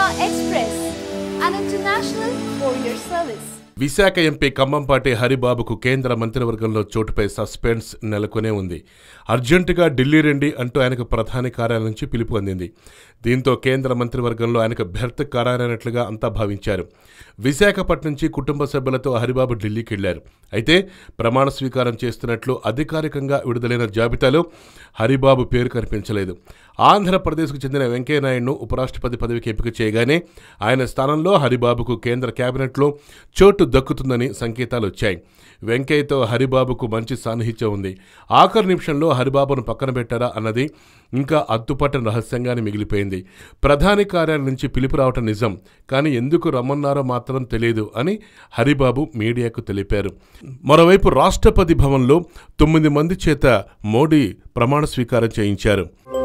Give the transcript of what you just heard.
Express, an international courier service. Visakha MP Kambhampati హరిబాబుకు కేంద్ర మంత్రివర్గంలో చోటుపై సస్పెన్స్ నెలకొనే ఉంది అర్జెంటుగా ఢిల్లీ రండి అంటూ ఆయనకు ప్రధాని కార్యాలయం నుంచి పిలుపు అందింది దీంతో కేంద్ర మంత్రివర్గంలో ఆయనకు బెర్త్ ఖరారైనట్లుగా అంతా భావించారు విశాఖపట్నం నుంచి కుటుంబ సభ్యులతో హరిబాబు ఢిల్లీకి వెళ్లారు అయితే ప్రమాణ స్వీకారం చేస్తున్నట్లు అధికారికంగా విడుదలైన జాబితాలో హరిబాబు పేరు కనిపించలేదు ఆంధ్రప్రదేశ్కు చెందిన వెంకయ్యనాయుడును ఉపరాష్ట్రపతి పదవికి ఎంపిక చేయగానే ఆయన స్థానంలో హరిబాబుకు కేంద్ర కేబినెట్లో చోటు దక్కుతుందని సంకేతాలు వచ్చాయి వెంకయ్యతో హరిబాబుకు మంచి సాన్నిహిత్యం ఉంది ఆఖరి నిమిషంలో హరిబాబును పక్కన పెట్టారా అన్నది ఇంకా అత్తుపట్టని రహస్యంగానే మిగిలిపోయింది ప్రధాని కార్యాలయం నుంచి పిలుపు రావటం నిజం కానీ ఎందుకు రమ్మన్నారో మాత్రం తెలియదు అని హరిబాబు మీడియాకు తెలిపారు మరోవైపు రాష్ట్రపతి భవన్లో తొమ్మిది మంది చేత మోడీ ప్రమాణ స్వీకారం చేయించారు